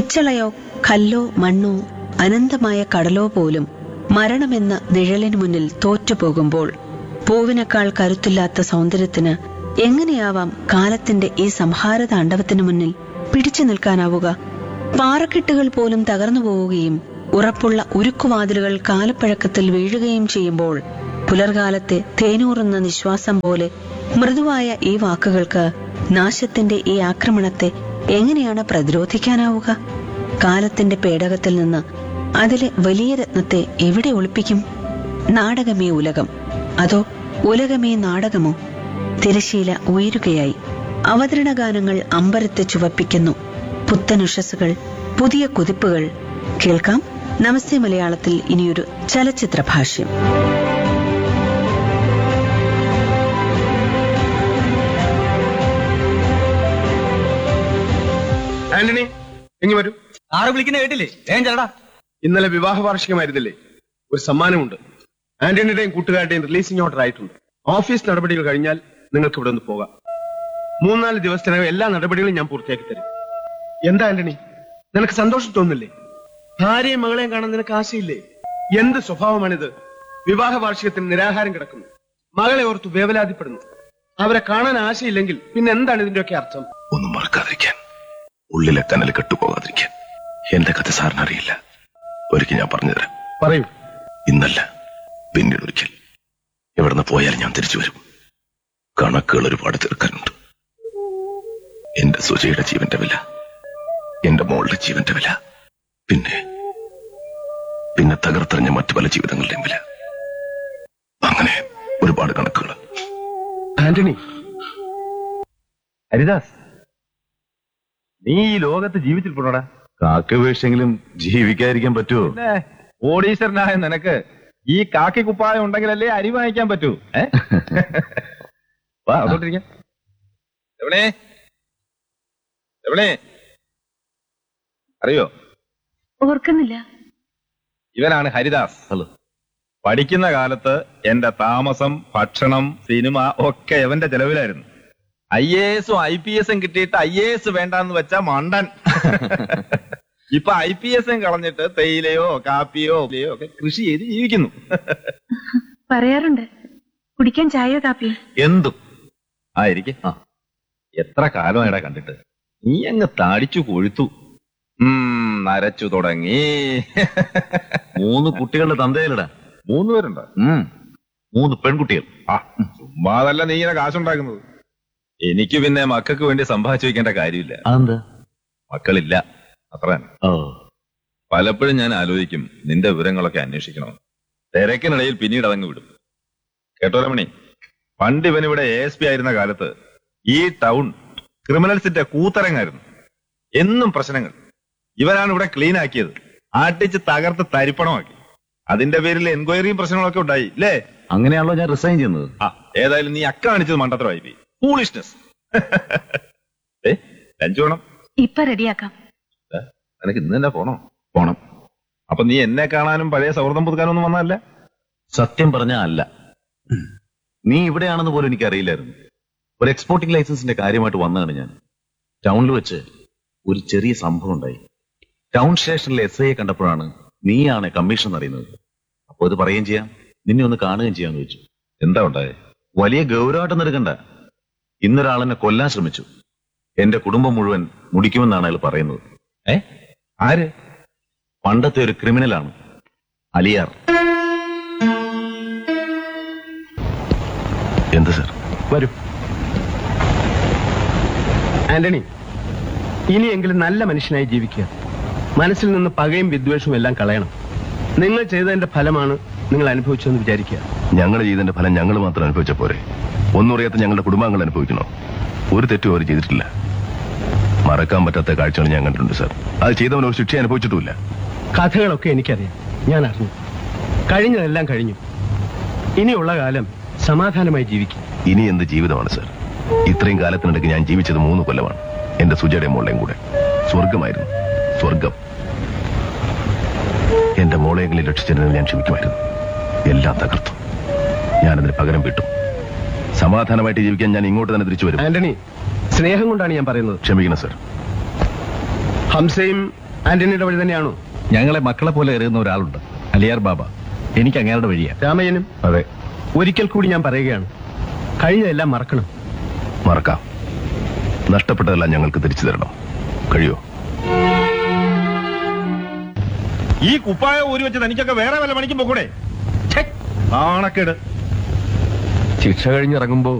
പിച്ചളയോ കല്ലോ മണ്ണോ അനന്തമായ കടലോ പോലും മരണമെന്ന നിഴലിനു മുന്നിൽ തോറ്റുപോകുമ്പോൾ പൂവിനേക്കാൾ കരുത്തില്ലാത്ത സൗന്ദര്യത്തിന് എങ്ങനെയാവാം കാലത്തിന്റെ ഈ സംഹാര താണ്ഡവത്തിനു മുന്നിൽ പിടിച്ചു നിൽക്കാനാവുക പാറക്കെട്ടുകൾ പോലും തകർന്നു പോവുകയും ഉറപ്പുള്ള ഉരുക്കുവാതിലുകൾ കാലപ്പഴക്കത്തിൽ വീഴുകയും ചെയ്യുമ്പോൾ പുലർകാലത്തെ തേനൂറുന്ന നിശ്വാസം പോലെ മൃദുവായ ഈ വാക്കുകൾക്ക് നാശത്തിന്റെ ഈ ആക്രമണത്തെ എങ്ങനെയാണ് പ്രതിരോധിക്കാനാവുക കാലത്തിന്റെ പേടകത്തിൽ നിന്ന് അതിലെ വലിയ രത്നത്തെ എവിടെ ഒളിപ്പിക്കും നാടകമേ ഉലകം അതോ ഉലകമേ നാടകമോ തിരശീല ഉയരുകയായി അവതരണ ഗാനങ്ങൾ അമ്പരത്തെ ചുവപ്പിക്കുന്നു പുത്തനുഷസ്സുകൾ പുതിയ കുതിപ്പുകൾ കേൾക്കാം നമസ്തേ മലയാളത്തിൽ ഇനിയൊരു ചലച്ചിത്ര ഭാഷ്യം ആന്റണി ഇങ്ങി വരൂ ആറ് വിളിക്കുന്ന കേട്ടില്ലേ വേഗം ചേട്ടാ ഇന്നലെ വിവാഹ വാർഷികമായിരുന്നില്ലേ ഒരു സമ്മാനമുണ്ട് ആന്റണിയുടെയും കൂട്ടുകാരുടെയും റിലീസിംഗ് ഓർഡർ ആയിട്ടുണ്ട് ഓഫീസ് നടപടികൾ കഴിഞ്ഞാൽ നിങ്ങൾക്ക് ഇവിടെ നിന്ന് പോകാം മൂന്നാല് ദിവസത്തിനകം എല്ലാ നടപടികളും ഞാൻ പൂർത്തിയാക്കി തരും എന്താ ആന്റണി നിനക്ക് സന്തോഷം തോന്നില്ലേ ഭാര്യയും മകളെയും കാണാൻ നിനക്ക് ആശയില്ലേ എന്ത് സ്വഭാവമാണിത് വിവാഹ വാർഷികത്തിന് നിരാഹാരം കിടക്കുന്നു മകളെ ഓർത്ത് വേവലാതിപ്പെടുന്നു അവരെ കാണാൻ ആശയില്ലെങ്കിൽ പിന്നെ എന്താണ് ഇതിന്റെയൊക്കെ അർത്ഥം ഒന്നും മറക്കാതിരിക്കാൻ ഉള്ളിലെ കനൽ കെട്ടുപോകാതിരിക്കാൻ എന്റെ കഥ സാറിന് അറിയില്ല ഒരിക്കൽ ഞാൻ പറഞ്ഞുതരാം പറയൂ ഇന്നല്ല പിന്നീട് ഒരിക്കൽ ഇവിടുന്ന് പോയാൽ ഞാൻ തിരിച്ചു വരും കണക്കുകൾ ഒരുപാട് തീർക്കാനുണ്ട് എന്റെ സുജയുടെ ജീവന്റെ വില എന്റെ മോളുടെ ജീവന്റെ വില പിന്നെ പിന്നെ തകർത്തെറിഞ്ഞ മറ്റു പല ജീവിതങ്ങളുടെയും വില അങ്ങനെ ഒരുപാട് കണക്കുകൾ ആന്റണി ഹരിദാസ് നീ ഈ ലോകത്ത് ജീവിച്ചിട്ടുണ്ടോടാ കാക്ക വീഴ്ചെങ്കിലും ജീവിക്കാതിരിക്കാൻ പറ്റുമോ പിന്നെ ഓടീശ്വരനായ നിനക്ക് ഈ കാക്കി കുപ്പായം ഉണ്ടെങ്കിലല്ലേ അരി വാങ്ങിക്കാൻ പറ്റൂ ഏ വാ അതോട്ടിരിക്കാം എവിടെ എവിടെ അറിയോ ഓർക്കുന്നില്ല ഇവനാണ് ഹരിദാസ് ഹലോ പഠിക്കുന്ന കാലത്ത് എന്റെ താമസം ഭക്ഷണം സിനിമ ഒക്കെ ഇവന്റെ ചെലവിലായിരുന്നു ഐ എ എസും ഐ പി എസും കിട്ടിയിട്ട് ഐ എ എസ് വേണ്ടാന്ന് വെച്ചാ മണ്ടൻ ഇപ്പൊ ഐ പി എസും കളഞ്ഞിട്ട് തേയിലയോ കാപ്പിയോ ഇലയോ ഒക്കെ കൃഷി ചെയ്ത് ജീവിക്കുന്നു പറയാറുണ്ട് കുടിക്കാൻ ചായയോ കാപ്പിയോ എന്തും ആയിരിക്കെ ആ എത്ര കാലമായിടാ കണ്ടിട്ട് നീ അങ്ങ് താടിച്ചു കൊഴുത്തു ഉം നരച്ചു തുടങ്ങി മൂന്ന് കുട്ടികളുടെ തന്തയിലടാ മൂന്ന് പേരുണ്ടോ ഉം മൂന്ന് പെൺകുട്ടികൾ ആ ചുമ്മാതല്ല നീ ഇങ്ങനെ കാശുണ്ടാക്കുന്നത് എനിക്ക് പിന്നെ മക്കൾക്ക് വേണ്ടി സമ്പാദിച്ചു വെക്കേണ്ട കാര്യമില്ല അതെന്താ മക്കളില്ല അത്ര തന്നെ ഓ പലപ്പോഴും ഞാൻ ആലോചിക്കും നിന്റെ വിവരങ്ങളൊക്കെ അന്വേഷിക്കണം തിരക്കിനിടയിൽ പിന്നീട് അതങ്ങ് വിടും കേട്ടോ രമണി പണ്ട് ഇവൻ ഇവിടെ എ എസ് പി ആയിരുന്ന കാലത്ത് ഈ ടൗൺ ക്രിമിനൽസിന്റെ കൂത്തരങ്ങായിരുന്നു എന്നും പ്രശ്നങ്ങൾ ഇവനാണ് ഇവിടെ ക്ലീൻ ആക്കിയത് ആട്ടിച്ച് തകർത്ത് തരിപ്പണമാക്കി അതിന്റെ പേരിൽ എൻക്വയറിയും പ്രശ്നങ്ങളൊക്കെ ഉണ്ടായി അല്ലേ അങ്ങനെയാണല്ലോ ഞാൻ റിസൈൻ ചെയ്യുന്നത് ആ ഏതായാലും നീ അക്ക കാണിച്ചത് മണ്ടത്തരമായി പോയി ഫൂളിഷ്നെസ് ഏ ലഞ്ച് വേണം ഇപ്പൊ റെഡിയാക്കാം നിനക്ക് ഇന്ന് തന്നെ പോണോ പോണം അപ്പൊ നീ എന്നെ കാണാനും പഴയ സൗഹൃദം പുതുക്കാനൊന്നും വന്നതല്ല സത്യം പറഞ്ഞ അല്ല നീ ഇവിടെയാണെന്ന് പോലും എനിക്ക് അറിയില്ലായിരുന്നു ഒരു എക്സ്പോർട്ടിംഗ് ലൈസൻസിന്റെ കാര്യമായിട്ട് വന്നതാണ് ഞാൻ ടൗണിൽ വെച്ച് ഒരു ചെറിയ സംഭവം ഉണ്ടായി ടൗൺ സ്റ്റേഷനിലെ എസ് ഐയെ കണ്ടപ്പോഴാണ് നീയാണ് കമ്മീഷൻ അറിയുന്നത് അപ്പോൾ ഇത് പറയുകയും ചെയ്യാം നിന്നെ ഒന്ന് കാണുകയും ചെയ്യാന്ന് വെച്ചു എന്താ ഉണ്ടായേ വലിയ ഗൗരവമായിട്ടൊന്നും എടുക്കണ്ട ഇന്നൊരാളെന്നെ കൊല്ലാൻ ശ്രമിച്ചു എന്റെ കുടുംബം മുഴുവൻ മുടിക്കുമെന്നാണ് അയാൾ പറയുന്നത് ഏ ആര് പണ്ടത്തെ ഒരു ക്രിമിനലാണ് അലിയാർ എന്ത് സാർ വരൂ ആന്റണി ഇനിയെങ്കിലും നല്ല മനുഷ്യനായി ജീവിക്കുക മനസ്സിൽ നിന്ന് പകയും വിദ്വേഷവും എല്ലാം കളയണം നിങ്ങൾ ചെയ്തതിന്റെ ഫലമാണ് നിങ്ങൾ അനുഭവിച്ചതെന്ന് വിചാരിക്കുക ഞങ്ങളുടെ ചെയ്തതിന്റെ ഫലം ഞങ്ങൾ മാത്രം അനുഭവിച്ച പോരെ ഒന്നും അറിയാത്ത ഞങ്ങളുടെ കുടുംബാംഗങ്ങൾ അനുഭവിക്കണോ ഒരു തെറ്റും അവർ ചെയ്തിട്ടില്ല മറക്കാൻ പറ്റാത്ത കാഴ്ചകൾ ഞാൻ കണ്ടിട്ടുണ്ട് സാർ അത് ചെയ്തവൻ ഒരു ശിക്ഷ അനുഭവിച്ചിട്ടുമില്ല കഥകളൊക്കെ എനിക്കറിയാം ഞാൻ അറിഞ്ഞു കഴിഞ്ഞതെല്ലാം കഴിഞ്ഞു ഇനിയുള്ള കാലം സമാധാനമായി ജീവിക്കും ഇനി എന്ത് ജീവിതമാണ് സാർ ഇത്രയും കാലത്തിനിടയ്ക്ക് ഞാൻ ജീവിച്ചത് മൂന്ന് കൊല്ലമാണ് എന്റെ സുജയുടെ മോളെയും കൂടെ സ്വർഗമായിരുന്നു സ്വർഗം എന്റെ മോളെങ്കിലും രക്ഷിച്ചതിന് ഞാൻ ക്ഷമിക്കുമായിരുന്നു എല്ലാം തകർത്തു ഞാനതിന് പകരം വിട്ടു സമാധാനമായിട്ട് ജീവിക്കാൻ ഞാൻ ഇങ്ങോട്ട് തന്നെ തിരിച്ചു വരും ആന്റണി സ്നേഹം കൊണ്ടാണ് ഞാൻ പറയുന്നത് ക്ഷമിക്കണം സാർ ഹംസയും ആന്റണിയുടെ വഴി തന്നെയാണോ ഞങ്ങളെ മക്കളെ പോലെ എറിയുന്ന ഒരാളുണ്ട് അലിയാർ ബാബ എനിക്ക് അങ്ങേരുടെ വഴിയാ രാമയ്യനും അതെ ഒരിക്കൽ കൂടി ഞാൻ പറയുകയാണ് കഴിഞ്ഞതെല്ലാം മറക്കണം മറക്കാം നഷ്ടപ്പെട്ടതെല്ലാം ഞങ്ങൾക്ക് തിരിച്ചു തരണം കഴിയോ ഈ കുപ്പായ ഊരി വെച്ച് തനിക്കൊക്കെ വേറെ വല്ല പണിക്കും പോകൂടെ ഛെ, നാണക്കേട് ശിക്ഷ കഴിഞ്ഞിറങ്ങുമ്പോ